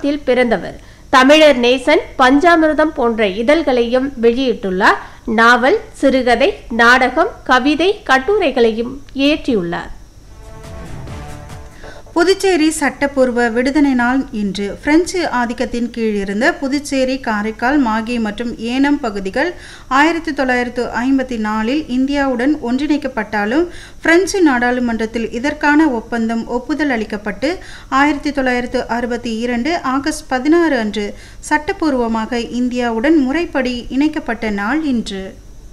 கிராமத்தில் பிறந்தவர் தமிழர் நேசன் பஞ்சாமிர்தம் போன்ற இதழ்களையும் வெளியிட்டுள்ளார் நாவல் சிறுகதை நாடகம் கவிதை கட்டுரைகளையும் இயற்றியுள்ளார் புதுச்சேரி சட்டப்பூர்வ விடுதலை நாள் இன்று பிரெஞ்சு ஆதிக்கத்தின் கீழ் இருந்த புதுச்சேரி காரைக்கால் மாகே மற்றும் ஏனம் பகுதிகள் ஆயிரத்தி தொள்ளாயிரத்து ஐம்பத்தி நாலில் இந்தியாவுடன் ஒன்றிணைக்கப்பட்டாலும் பிரெஞ்சு நாடாளுமன்றத்தில் இதற்கான ஒப்பந்தம் ஒப்புதல் அளிக்கப்பட்டு ஆயிரத்தி தொள்ளாயிரத்து அறுபத்தி இரண்டு ஆகஸ்ட் பதினாறு அன்று சட்டப்பூர்வமாக இந்தியாவுடன் முறைப்படி இணைக்கப்பட்ட நாள் இன்று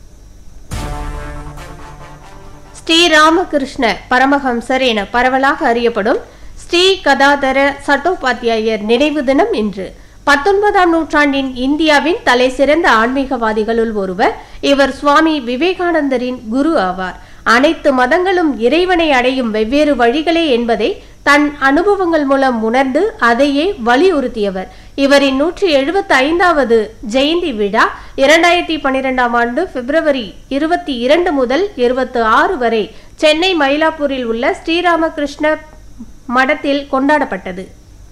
ஸ்ரீராமகிருஷ்ண பரமஹம்சர் என பரவலாக அறியப்படும் ஸ்ரீ கதாதர சட்டோபாத்தியாயர் நினைவு தினம் இன்று பத்தொன்பதாம் நூற்றாண்டின் இந்தியாவின் தலை சிறந்த ஆன்மீகவாதிகளுள் ஒருவர் இவர் சுவாமி விவேகானந்தரின் குரு ஆவார் அனைத்து மதங்களும் இறைவனை அடையும் வெவ்வேறு வழிகளே என்பதை தன் அனுபவங்கள் மூலம் உணர்ந்து அதையே வலியுறுத்தியவர் இவரின் நூற்றி எழுபத்தி ஐந்தாவது ஜெயந்தி விழா இரண்டாயிரத்தி பன்னிரெண்டாம் ஆண்டு பிப்ரவரி இருபத்தி இரண்டு முதல் இருபத்தி ஆறு வரை சென்னை மயிலாப்பூரில் உள்ள ஸ்ரீராமகிருஷ்ண மடத்தில் கொண்டாடப்பட்டது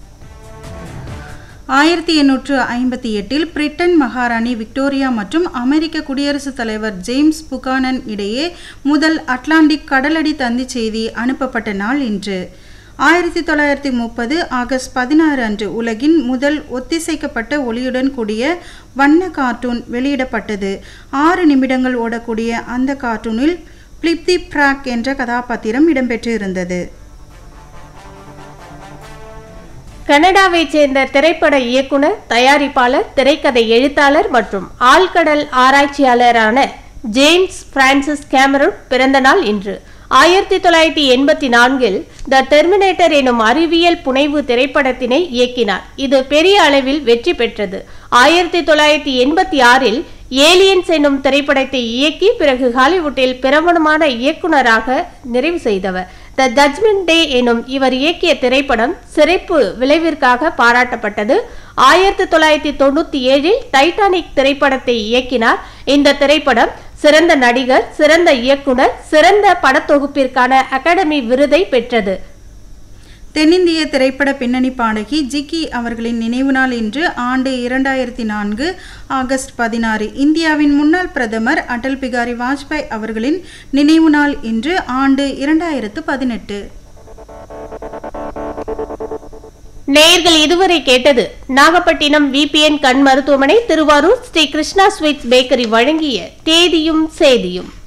ஆயிரத்தி எண்ணூற்று ஐம்பத்தி எட்டில் பிரிட்டன் மகாராணி விக்டோரியா மற்றும் அமெரிக்க குடியரசுத் தலைவர் ஜேம்ஸ் புகானன் இடையே முதல் அட்லாண்டிக் கடலடி தந்தி செய்தி அனுப்பப்பட்ட நாள் இன்று ஆயிரத்தி தொள்ளாயிரத்தி முப்பது ஆகஸ்ட் பதினாறு அன்று உலகின் முதல் ஒத்திசைக்கப்பட்ட ஒளியுடன் கூடிய வண்ண கார்ட்டூன் வெளியிடப்பட்டது ஆறு நிமிடங்கள் ஓடக்கூடிய அந்த கார்ட்டூனில் பிளிப்தி பிராக் என்ற கதாபாத்திரம் இடம்பெற்றிருந்தது கனடாவைச் சேர்ந்த திரைப்பட இயக்குனர் தயாரிப்பாளர் திரைக்கதை எழுத்தாளர் மற்றும் ஆழ்கடல் ஆராய்ச்சியாளரான ஜேம்ஸ் பிரான்சிஸ் கேமரூன் பிறந்த நாள் இன்று ஆயிரத்தி தொள்ளாயிரத்தி எண்பத்தி நான்கில் த டெர்மினேட்டர் எனும் அறிவியல் புனைவு திரைப்படத்தினை இயக்கினார் இது பெரிய அளவில் வெற்றி பெற்றது ஆயிரத்தி தொள்ளாயிரத்தி எண்பத்தி ஆறில் ஏலியன்ஸ் எனும் திரைப்படத்தை இயக்கி பிறகு ஹாலிவுட்டில் பிரபலமான இயக்குனராக நிறைவு செய்தவர் த ஜட்மெண்ட் டே எனும் இவர் இயக்கிய திரைப்படம் சிறப்பு விளைவிற்காக பாராட்டப்பட்டது ஆயிரத்தி தொள்ளாயிரத்தி தொண்ணூத்தி ஏழில் டைட்டானிக் திரைப்படத்தை இயக்கினார் இந்த திரைப்படம் சிறந்த நடிகர் சிறந்த இயக்குனர் சிறந்த படத்தொகுப்பிற்கான அகாடமி விருதை பெற்றது தென்னிந்திய திரைப்பட பின்னணி பாடகி ஜிக்கி அவர்களின் நினைவு நாள் இன்று ஆண்டு இரண்டாயிரத்தி நான்கு ஆகஸ்ட் பதினாறு இந்தியாவின் முன்னாள் பிரதமர் அடல் பிகாரி வாஜ்பாய் அவர்களின் நினைவு நாள் இன்று ஆண்டு இரண்டாயிரத்து பதினெட்டு நேயர்கள் இதுவரை கேட்டது நாகப்பட்டினம் விபிஎன் கண் மருத்துவமனை திருவாரூர் ஸ்ரீ கிருஷ்ணா ஸ்வீட்ஸ் பேக்கரி வழங்கிய தேதியும் சேதியும்